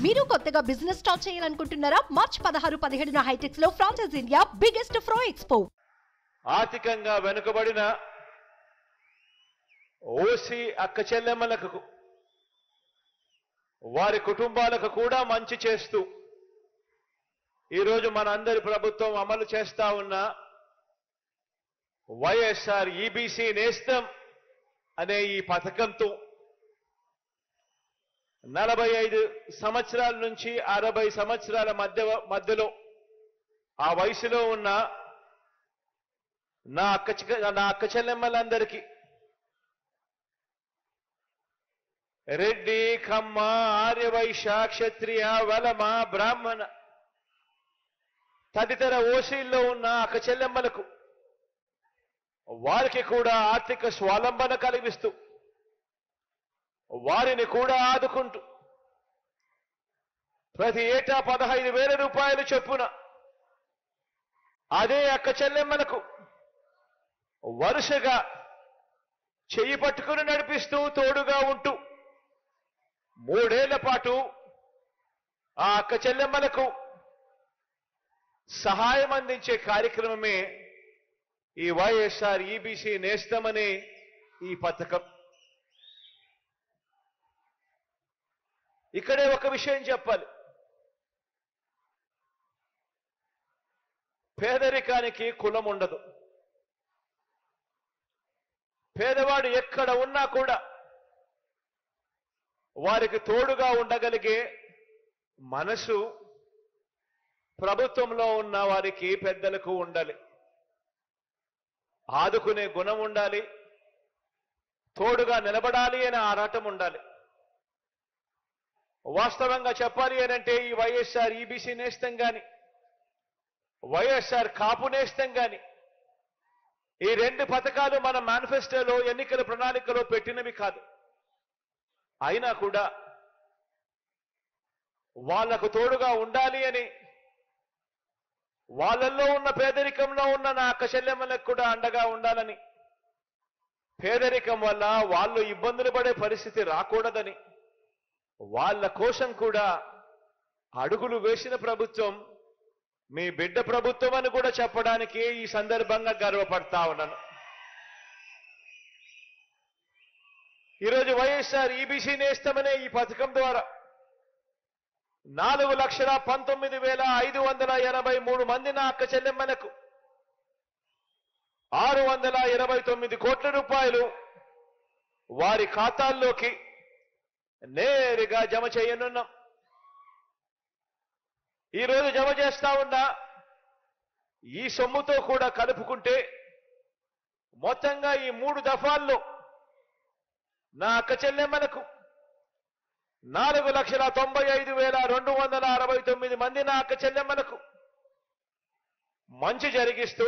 మీరు కొత్తగా business start చేయాలనుకుంటున్నారా మార్చ్ పదహారు పదిహేడున హైటెక్స్ లో ఫ్రాన్సెస్ ఇండియా బిగ్గెస్ట్ ఫ్రో ఎక్స్పో ఆర్థికంగా వెనుకబడిన ఓసి అక్క చెల్లెమ్మలకు వారి కుటుంబాలకు కూడా మంచి చేస్తూ ఈరోజు మనందరి ప్రభుత్వం అమలు చేస్తా ఉన్న వైఎస్ఆర్ ఈబీసీ నేస్తం అనే ఈ పథకంతో నలభై ఐదు సంవత్సరాల నుంచి అరవై సంవత్సరాల మధ్య మధ్యలో ఆ వయసులో ఉన్న నా అక్క చె- నా అక్క చెల్లెమ్మలందరికీ రెడ్డి కమ్మ ఆర్యవైశ్య క్షత్రియ వలమ బ్రాహ్మణ తదితర ఓసీల్లో ఉన్న అక్క చెల్లెమ్మలకు వారికి కూడా ఆర్థిక స్వాలంబన కలిగిస్తూ వారిని కూడా ఆదుకుంటూ ప్రతి ఏటా పదహైదు వేల రూపాయలు చొప్పున అదే అక్క చెల్లెమ్మలకు వరుసగా చెయ్యి పట్టుకుని నడిపిస్తూ తోడుగా ఉంటూ మూడేళ్ల పాటు ఆ అక్క చెల్లెమ్మలకు సహాయం అందించే కార్యక్రమమే ఈ వైఎస్ఆర్ ఈబీసీ నేస్తమనే ఈ పథకం ఇక్కడే ఒక విషయం చెప్పాలి పేదరికానికి కులం ఉండదు పేదవాడు ఎక్కడ ఉన్నా కూడా వారికి తోడుగా ఉండగలిగే మనసు ప్రభుత్వంలో ఉన్న వారికి పెద్దలకు ఉండాలి ఆదుకునే గుణం ఉండాలి తోడుగా నిలబడాలి అనే ఆరాటం ఉండాలి వాస్తవంగా చెప్పాలి అనంటే ఈ వైఎస్ఆర్ ఈబీసీ నేస్తం గాని వైఎస్ఆర్ కాపు నేస్తం గాని ఈ రెండు పథకాలు మన మేనిఫెస్టోలో ఎన్నికల ప్రణాళికలో పెట్టినవి కాదు అయినా కూడా వాళ్లకు తోడుగా ఉండాలి అని వాళ్ళల్లో ఉన్న పేదరికంలో ఉన్న నా అక్క చెల్లెమ్మలకు కూడా అండగా ఉండాలని పేదరికం వల్ల వాళ్ళు ఇబ్బందులు పడే పరిస్థితి రాకూడదని వాళ్ళ కోసం కూడా అడుగులు వేసిన ప్రభుత్వం మీ బిడ్డ ప్రభుత్వం అని కూడా చెప్పడానికి ఈ సందర్భంగా గర్వపడతా ఉన్నాను ఈరోజు వైఎస్ఆర్ ఈబీసీ నేస్తమనే ఈ పథకం ద్వారా నాలుగు లక్షల పంతొమ్మిది వేల ఐదు వందల ఎనభై మూడు మంది నా అక్క చెల్లెమ్మలకు ఆరు వందల ఇరవై తొమ్మిది కోట్ల రూపాయలు వారి ఖాతాల్లోకి నేరుగా జమ చేయనున్నాం ఈరోజు జమ చేస్తా ఉన్న ఈ సొమ్ముతో కూడా కలుపుకుంటే మొత్తంగా ఈ మూడు దఫాల్లో నా అక్క చెల్లెమ్మలకు నాలుగు లక్షల తొంభై ఐదు వేల రెండు వందల అరవై తొమ్మిది మంది నా అక్క చెల్లెమ్మలకు మంచి జరిగిస్తూ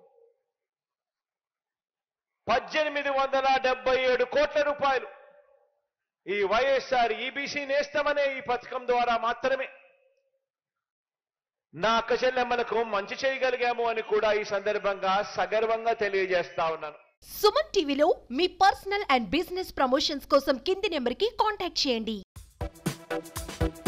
పద్దెనిమిది వందల డెబ్బై ఏడు కోట్ల రూపాయలు ఈ వైఎస్ఆర్ ఈబీసీ నేస్తమనే ఈ పథకం ద్వారా మాత్రమే నా అక్క చెల్లెమ్మలకు మంచి చేయగలిగాము అని కూడా ఈ సందర్భంగా సగర్వంగా తెలియజేస్తా ఉన్నాను సుమన్ టీవీలో మీ పర్సనల్ అండ్ బిజినెస్ ప్రమోషన్స్ కోసం కింది నెంబర్ కి కాంటాక్ట్ చేయండి